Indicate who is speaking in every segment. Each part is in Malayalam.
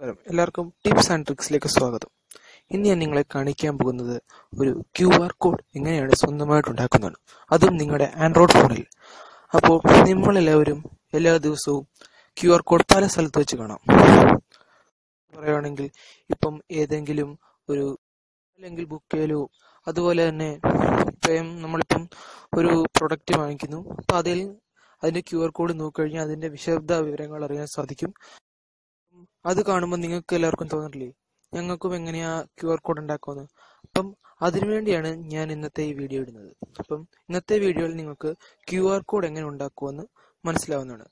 Speaker 1: നമസ്കാരം എല്ലാവർക്കും ടിപ്സ് ആൻഡ് ട്രിക്സിലേക്ക് സ്വാഗതം ഇന്ന് ഞാൻ നിങ്ങളെ കാണിക്കാൻ പോകുന്നത് ഒരു ക്യു ആർ കോഡ് എങ്ങനെയാണ് സ്വന്തമായിട്ട് ഉണ്ടാക്കുന്നതാണ് അതും നിങ്ങളുടെ ആൻഡ്രോയിഡ് ഫോണിൽ അപ്പോൾ നമ്മളെല്ലാവരും എല്ലാ ദിവസവും ക്യു ആർ കോഡ് പല സ്ഥലത്ത് വെച്ച് കാണാം പറയുകയാണെങ്കിൽ ഇപ്പം ഏതെങ്കിലും ഒരു അല്ലെങ്കിൽ ബുക്കേലോ അതുപോലെ തന്നെ ഇപ്പം നമ്മളിപ്പം ഒരു പ്രൊഡക്റ്റ് വാങ്ങിക്കുന്നു അപ്പം അതിൽ അതിന്റെ ക്യു ആർ കോഡ് നോക്കിക്കഴിഞ്ഞാൽ അതിന്റെ വിശദ വിവരങ്ങൾ അറിയാൻ സാധിക്കും അത് കാണുമ്പോൾ നിങ്ങൾക്ക് എല്ലാവർക്കും തോന്നില്ലേ ഞങ്ങൾക്കും എങ്ങനെയാ ക്യു ആർ കോഡ് ഉണ്ടാക്കുമെന്ന് അപ്പം അതിനുവേണ്ടിയാണ് ഞാൻ ഇന്നത്തെ ഈ വീഡിയോ ഇടുന്നത് അപ്പം ഇന്നത്തെ വീഡിയോയിൽ നിങ്ങൾക്ക് ക്യു ആർ കോഡ് എങ്ങനെ ഉണ്ടാക്കുമെന്ന് മനസ്സിലാവുന്നതാണ്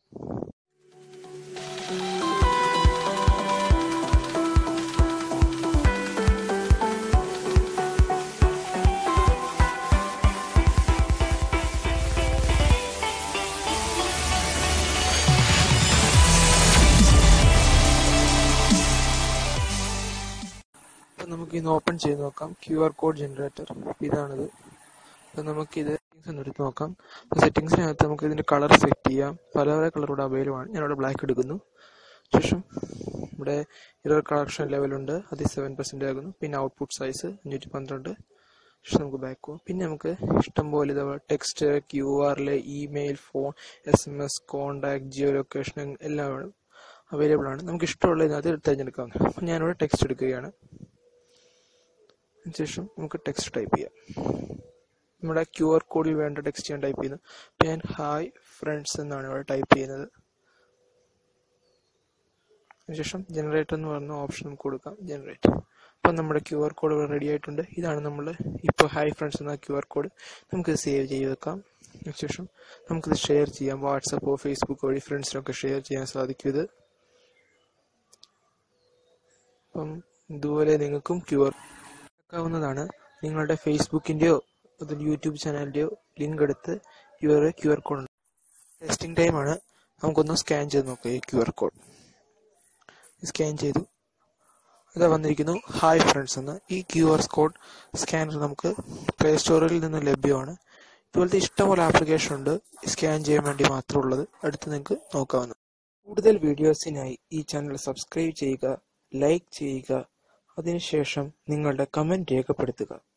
Speaker 1: അപ്പം നമുക്ക് ഇന്ന് ഓപ്പൺ ചെയ്ത് നോക്കാം ക്യു ആർ കോഡ് ജനറേറ്റർ ഇതാണിത് അപ്പം നമുക്ക് ഇത് സെറ്റിംഗ്സ് ഒന്ന് എടുത്ത് നോക്കാം സെറ്റിംഗ്സിനകത്ത് നമുക്ക് ഇതിന്റെ കളർ സെറ്റ് ചെയ്യാം പല പല കളർ ഇവിടെ അവൈലബിൾ ആണ് ഞാനിവിടെ ബ്ലാക്ക് എടുക്കുന്നു ശേഷം ഇവിടെ ഇറർ കളക്ഷൻ ലെവലുണ്ട് അത് സെവൻ പെർസെന്റ് ആകുന്നു പിന്നെ ഔട്ട്പുട്ട് സൈസ് അഞ്ഞൂറ്റി പന്ത്രണ്ട് ശേഷം നമുക്ക് ബാക്ക് പോകാം പിന്നെ നമുക്ക് ഇഷ്ടം പോലെ ഇതാ ടെക്സ്റ്റ് ക്യു ആറിലെ email phone S M S contact geo location എല്ലാം അവൈലബിൾ ആണ് നമുക്ക് ഇഷ്ടമുള്ള ഇതിനകത്ത് തിരഞ്ഞെടുക്കാവുന്നതാണ് അപ്പം ഞാനിവിടെ ടെക്സ്റ്റ് എടുക്കുകയാണ് അതിനുശേഷം നമുക്ക് ടെക്സ്റ്റ് ടൈപ്പ് ചെയ്യാം നമ്മുടെ ക്യു ആർ കോഡിൽ വേണ്ട ടെക്സ്റ്റ് ഞാൻ ടൈപ്പ് ചെയ്യുന്നു അപ്പം ഞാൻ ഹായ് ഫ്രണ്ട്സ് എന്നാണ് ഇവിടെ ടൈപ്പ് ചെയ്യുന്നത് അതിനുശേഷം ജനറേറ്റ് എന്ന് പറഞ്ഞ ഓപ്ഷൻ നമുക്ക് കൊടുക്കാം ജനറേറ്റ് അപ്പം നമ്മുടെ ക്യു ആർ കോഡ് ഇവിടെ റെഡി ആയിട്ടുണ്ട് ഇതാണ് നമ്മൾ ഇപ്പോൾ ഹായ് ഫ്രണ്ട്സ് എന്ന ക്യു ആർ കോഡ് നമുക്ക് സേവ് ചെയ്ത് വെക്കാം അതിനുശേഷം നമുക്കിത് ഷെയർ ചെയ്യാം വാട്സപ്പോ ഫേസ്ബുക്ക് വഴി ഫ്രണ്ട്സിനൊക്കെ ഷെയർ ചെയ്യാൻ സാധിക്കും ഇത് അപ്പം ഇതുപോലെ നിങ്ങൾക്കും ക്യു ആർ ആക്കാവുന്നതാണ് നിങ്ങളുടെ ഫേസ്ബുക്കിന്റെയോ അതിൽ യൂട്യൂബ് ചാനലിന്റെയോ ലിങ്ക് എടുത്ത് ഈ ഒരു Q R code testing time ആണ് നമുക്കൊന്ന് സ്കാൻ ചെയ്ത് നോക്കാം ഈ ക്യു ആർ കോഡ് സ്കാൻ ചെയ്തു അതാ വന്നിരിക്കുന്നു ഹായ് ഫ്രണ്ട്സ് എന്ന് ഈ ക്യു ആർ കോഡ് സ്കാനർ നമുക്ക് പ്ലേ സ്റ്റോറിൽ നിന്ന് ലഭ്യമാണ് ഇതുപോലത്തെ ഇഷ്ടംപോലെ ആപ്ലിക്കേഷൻ ഉണ്ട് സ്കാൻ ചെയ്യാൻ വേണ്ടി മാത്രമുള്ളത് അടുത്ത് നിങ്ങൾക്ക് നോക്കാവുന്നത് കൂടുതൽ വീഡിയോസിനായി ഈ ചാനൽ സബ്സ്ക്രൈബ് ചെയ്യുക ലൈക്ക് ചെയ്യുക അതിനുശേഷം നിങ്ങളുടെ കമന്റ് രേഖപ്പെടുത്തുക